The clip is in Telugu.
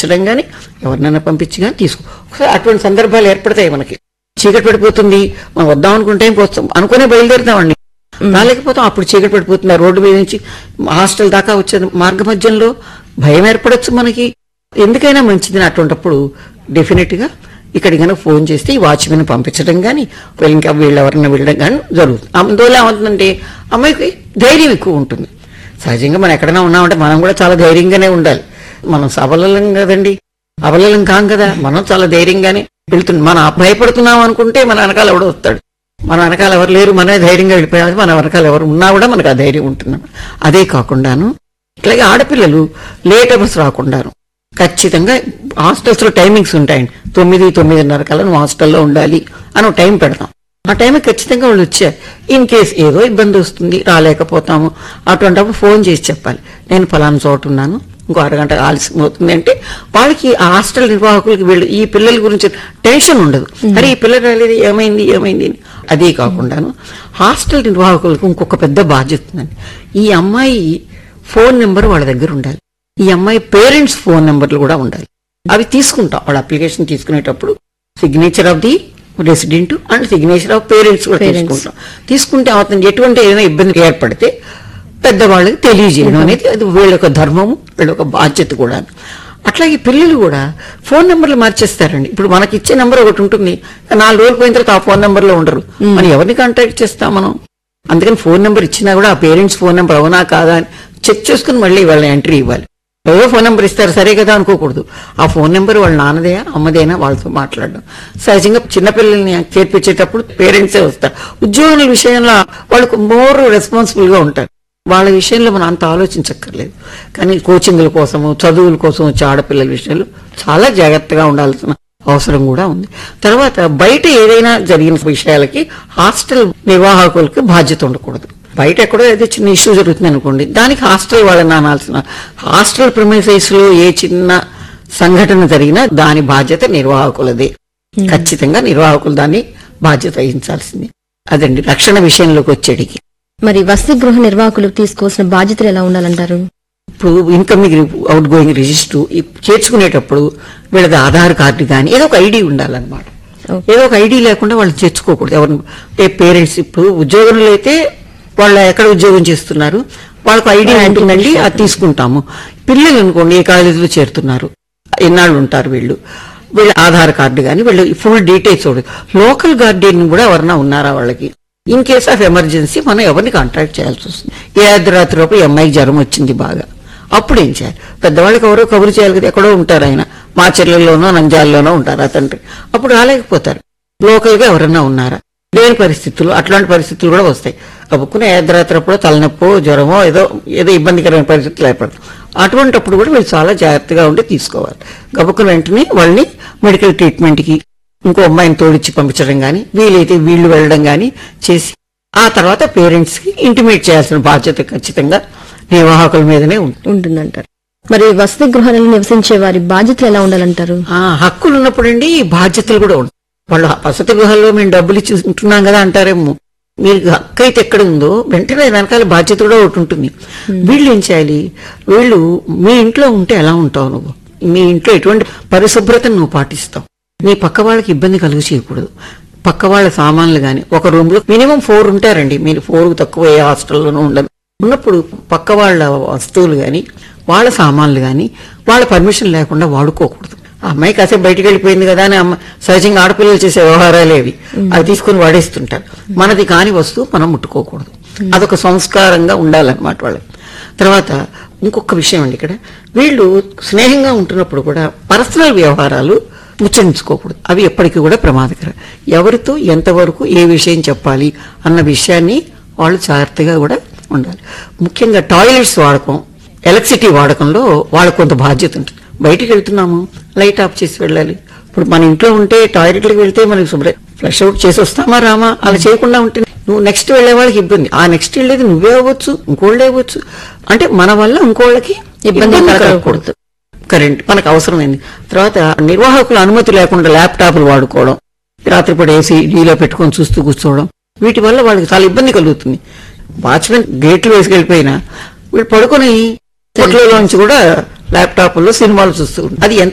పంపించడం కానీ ఎవరినైనా పంపించి కానీ తీసుకో ఒకసారి అటువంటి సందర్భాలు ఏర్పడతాయి మనకి చీకటి పడిపోతుంది మనం వద్దాం అనుకుంటే వస్తాం అనుకునే బయలుదేరుతామండి రాలేకపోతాం అప్పుడు చీకటి పడిపోతుంది ఆ రోడ్డు మీద నుంచి హాస్టల్ దాకా వచ్చే మార్గ మధ్యంలో భయం ఏర్పడచ్చు మనకి ఎందుకైనా మంచిది అటువంటిప్పుడు డెఫినెట్ గా ఇక్కడికి కనుక ఫోన్ చేస్తే ఈ వాచ్మెన్ పంపించడం కానీ ఇంకా వీళ్ళు ఎవరైనా వెళ్ళడం కానీ జరుగుతుంది అందువల్ల ఏమవుతుందంటే అమ్మాయికి ధైర్యం ఎక్కువ ఉంటుంది సహజంగా మనం ఎక్కడైనా ఉన్నామంటే మనం కూడా చాలా ధైర్యంగానే ఉండాలి మనం సబలం కదండి అబలలం కాం కదా మనం చాలా ధైర్యంగానే వెళ్తున్నాం మనం భయపడుతున్నాం అనుకుంటే మన వెనకాల ఎవడో వస్తాడు మన వెనకాల ఎవరు లేరు మనమే ధైర్యంగా వెళ్ళిపోయాలి మన వెనకాల ఎవరు ఉన్నా కూడా మనకు ఆ ధైర్యం ఉంటుంది అదే కాకుండాను ఇట్లాగే ఆడపిల్లలు లేట్ అవర్స్ రాకుండాను ఖచ్చితంగా హాస్టల్స్ లో టైమింగ్స్ ఉంటాయండి తొమ్మిది తొమ్మిదిన్నర కల్లా నువ్వు హాస్టల్లో ఉండాలి అని ఒక టైం పెడతాం ఆ టైం ఖచ్చితంగా వాళ్ళు వచ్చారు ఇన్ కేస్ ఏదో ఇబ్బంది వస్తుంది రాలేకపోతాము అటువంటిప్పుడు ఫోన్ చేసి చెప్పాలి నేను ఫలానా చోట ఉన్నాను ఇంకో అరగంట ఆలస్యం అవుతుంది అంటే వాళ్ళకి ఆ హాస్టల్ నిర్వాహకులకి వీళ్ళు ఈ పిల్లల గురించి టెన్షన్ ఉండదు అరే ఈ పిల్లలు రాలేదు ఏమైంది ఏమైంది అని అదే కాకుండాను హాస్టల్ నిర్వాహకులకు ఇంకొక పెద్ద బాధ్యత ఉందండి ఈ అమ్మాయి ఫోన్ నెంబర్ వాళ్ళ దగ్గర ఉండాలి ఈ అమ్మాయి పేరెంట్స్ ఫోన్ నెంబర్లు కూడా ఉండాలి అవి తీసుకుంటాం వాళ్ళ అప్లికేషన్ తీసుకునేటప్పుడు signature of the resident and signature of parents కూడా Parents. తీసుకుంటాం తీసుకుంటే అతను ఎటువంటి ఏదైనా ఇబ్బంది ఏర్పడితే పెద్దవాళ్ళకి తెలియజేయడం అనేది అది వీళ్ళ యొక్క ధర్మము వీళ్ళ యొక్క బాధ్యత కూడా అట్లాగే పిల్లలు కూడా ఫోన్ నెంబర్లు మార్చేస్తారండి ఇప్పుడు మనకి ఇచ్చే నెంబర్ ఒకటి ఉంటుంది నాలుగు రోజులు పోయిన తర్వాత ఆ ఫోన్ నెంబర్ లో ఉండరు మనం ఎవరిని కాంటాక్ట్ చేస్తాం మనం అందుకని ఫోన్ నెంబర్ ఇచ్చినా కూడా ఆ పేరెంట్స్ ఫోన్ నెంబర్ అవునా కాదా అని చెక్ చేసుకుని మళ్ళీ వాళ్ళ ఎంట్రీ ఇవ్వాలి ఏదో ఫోన్ నెంబర్ ఇస్తారు సరే కదా అనుకోకూడదు ఆ ఫోన్ నెంబర్ వాళ్ళ నాన్నదేనా అమ్మదేనా వాళ్ళతో మాట్లాడడం సహజంగా చిన్నపిల్లల్ని చేర్పించేటప్పుడు పేరెంట్సే వస్తారు ఉద్యోగుల విషయంలో వాళ్ళకు మోర్ రెస్పాన్సిబుల్ గా ఉంటారు వాళ్ళ విషయంలో మనం అంత ఆలోచించక్కర్లేదు కానీ కోచింగ్ల కోసము చదువుల కోసం వచ్చే ఆడపిల్లల విషయంలో చాలా జాగ్రత్తగా ఉండాల్సిన అవసరం కూడా ఉంది తర్వాత బయట ఏదైనా జరిగిన విషయాలకి హాస్టల్ నిర్వాహకులకి బాధ్యత ఉండకూడదు బయట ఎక్కడో ఏదో చిన్న ఇష్యూ జరుగుతుంది అనుకోండి దానికి హాస్టల్ వాళ్ళని అనాల్సిన హాస్టల్ ప్రిమైసెస్ లో ఏ చిన్న సంఘటన జరిగినా దాని బాధ్యత నిర్వాహకులదే ఖచ్చితంగా నిర్వాహకులు దాన్ని బాధ్యత వహించాల్సింది అదండి రక్షణ విషయంలోకి వచ్చేటికి మరి వసతి గృహ నిర్వాహకులు తీసుకోవాల్సిన బాధ్యతలు ఎలా ఉండాలంటారు ఇప్పుడు ఇన్కమింగ్ అవుట్ గోయింగ్ రిజిస్టర్ చేర్చుకునేటప్పుడు వీళ్ళది ఆధార్ కార్డు కానీ ఏదో ఒక ఐడి ఉండాలన్నమాట Okay. ఏదో ఒక ఐడి లేకుండా వాళ్ళు చేర్చుకోకూడదు ఎవరిని అంటే పేరెంట్స్ ఇప్పుడు ఉద్యోగంలో అయితే వాళ్ళు ఎక్కడ ఉద్యోగం చేస్తున్నారు వాళ్ళకు ఐడి ఉంటుందండి అది తీసుకుంటాము పిల్లలు అనుకోండి ఏ కాలేజీలో చేరుతున్నారు ఎన్నాళ్ళు ఉంటారు వీళ్ళు వీళ్ళ ఆధార్ కార్డు కానీ వీళ్ళు ఫుల్ డీటెయిల్స్ చూడదు లోకల్ గార్డియన్ కూడా ఎవరన్నా ఉన్నారా వాళ్ళకి ఇన్ కేస్ ఆఫ్ ఎమర్జెన్సీ మనం ఎవరిని కాంటాక్ట్ చేయాల్సి వస్తుంది ఏ అర్ధరాత్రి లోపు ఈ అమ్మాయికి జ్వరం వచ్చింది బాగా అప్పుడు ఏం చేయాలి పెద్దవాళ్ళకి ఎవరో కబురు చేయాలి కదా ఎక్కడో ఉంటారు ఆయన మా చెల్లెల్లోనో నంజాల్లోనో ఉంటారు ఆ తండ్రి అప్పుడు రాలేకపోతారు లోకల్ గా ఎవరన్నా ఉన్నారా లేని పరిస్థితులు అట్లాంటి పరిస్థితులు కూడా వస్తాయి కబుక్కునే అర్ధరాత్రప్పుడు తలనొప్పో జ్వరమో ఏదో ఏదో ఇబ్బందికరమైన పరిస్థితులు ఏర్పడతాయి అటువంటిప్పుడు కూడా వీళ్ళు చాలా జాగ్రత్తగా ఉండి తీసుకోవాలి గబుక్కున వెంటనే వాళ్ళని మెడికల్ ట్రీట్మెంట్ కి ఇంకో అమ్మాయిని తోడిచ్చి పంపించడం కానీ వీలైతే వీళ్ళు వెళ్ళడం కానీ చేసి ఆ తర్వాత పేరెంట్స్ కి ఇంటిమేట్ చేయాల్సిన బాధ్యత ఖచ్చితంగా నిర్వాహకుల మీదనే ఉంటుంది ఉంటుందంటారు మరి వసతి గృహాలలో నివసించే వారి బాధ్యతలు ఎలా ఉండాలంటారు ఆ హక్కులు ఉన్నప్పుడండి బాధ్యతలు కూడా ఉంటాయి వాళ్ళు వసతి గృహాల్లో మేము డబ్బులు ఇచ్చి ఉంటున్నాం కదా అంటారేమో మీకు హక్కు అయితే ఎక్కడ ఉందో వెంటనే వెనకాల బాధ్యత కూడా ఒకటి ఉంటుంది వీళ్ళు ఏం చేయాలి వీళ్ళు మీ ఇంట్లో ఉంటే ఎలా ఉంటావు నువ్వు మీ ఇంట్లో ఎటువంటి పరిశుభ్రతను నువ్వు పాటిస్తావు నీ పక్క వాళ్ళకి ఇబ్బంది కలుగు చేయకూడదు పక్క వాళ్ళ సామాన్లు గాని ఒక రూమ్ లో మినిమం ఫోర్ ఉంటారండి మీరు ఫోర్ తక్కువ ఏ హాస్టల్లోనూ ఉండదు ఉన్నప్పుడు పక్క వాళ్ళ వస్తువులు గాని వాళ్ళ సామాన్లు గాని వాళ్ళ పర్మిషన్ లేకుండా వాడుకోకూడదు ఆ అమ్మాయి కాసేపు బయటికి వెళ్ళిపోయింది కదా అని అమ్మ సహజంగా ఆడపిల్లలు చేసే వ్యవహారాలు ఏవి అవి తీసుకుని వాడేస్తుంటారు మనది కాని వస్తువు మనం ముట్టుకోకూడదు అదొక సంస్కారంగా ఉండాలన్నమాట వాళ్ళకి తర్వాత ఇంకొక విషయం అండి ఇక్కడ వీళ్ళు స్నేహంగా ఉంటున్నప్పుడు కూడా పర్సనల్ వ్యవహారాలు ముచ్చరించుకోకూడదు అవి ఎప్పటికీ కూడా ప్రమాదకరం ఎవరితో ఎంతవరకు ఏ విషయం చెప్పాలి అన్న విషయాన్ని వాళ్ళు జాగ్రత్తగా కూడా ఉండాలి ముఖ్యంగా టాయిలెట్స్ వాడకం ఎలక్ట్రిసిటీ వాడకంలో వాళ్ళకు కొంత బాధ్యత ఉంటుంది బయటికి వెళ్తున్నాము లైట్ ఆఫ్ చేసి వెళ్ళాలి ఇప్పుడు మన ఇంట్లో ఉంటే టాయిలెట్కి వెళ్తే మనకి శుభ్ర ఫ్లష్ అవుట్ చేసి వస్తామా రామా అలా చేయకుండా ఉంటే నువ్వు నెక్స్ట్ వెళ్లే వాళ్ళకి ఇబ్బంది ఆ నెక్స్ట్ వెళ్ళేది నువ్వే అవ్వచ్చు ఇంకోళ్ళే అవ్వచ్చు అంటే మన వల్ల ఇంకోళ్ళకి ఇబ్బంది ఇబ్బంది కలగకూడదు. కలగకూడదు కరెంట్ మనకు అవసరమైంది తర్వాత నిర్వాహకుల అనుమతి లేకుండా ల్యాప్టాప్లు వాడుకోవడం రాత్రిపూట ఏసీ డీలో పెట్టుకొని చూస్తూ కూర్చోవడం వీటి వల్ల వాళ్ళకి చాలా ఇబ్బంది కలుగుతుంది వాచ్మెన్ గేట్లు వేసుకెళ్ళిపోయినా వీళ్ళు పడుకొని కొట్లలోంచి కూడా ల్యాప్టాప్ లో సినిమాలు చూస్తూ ఉంటారు. అది ఎంత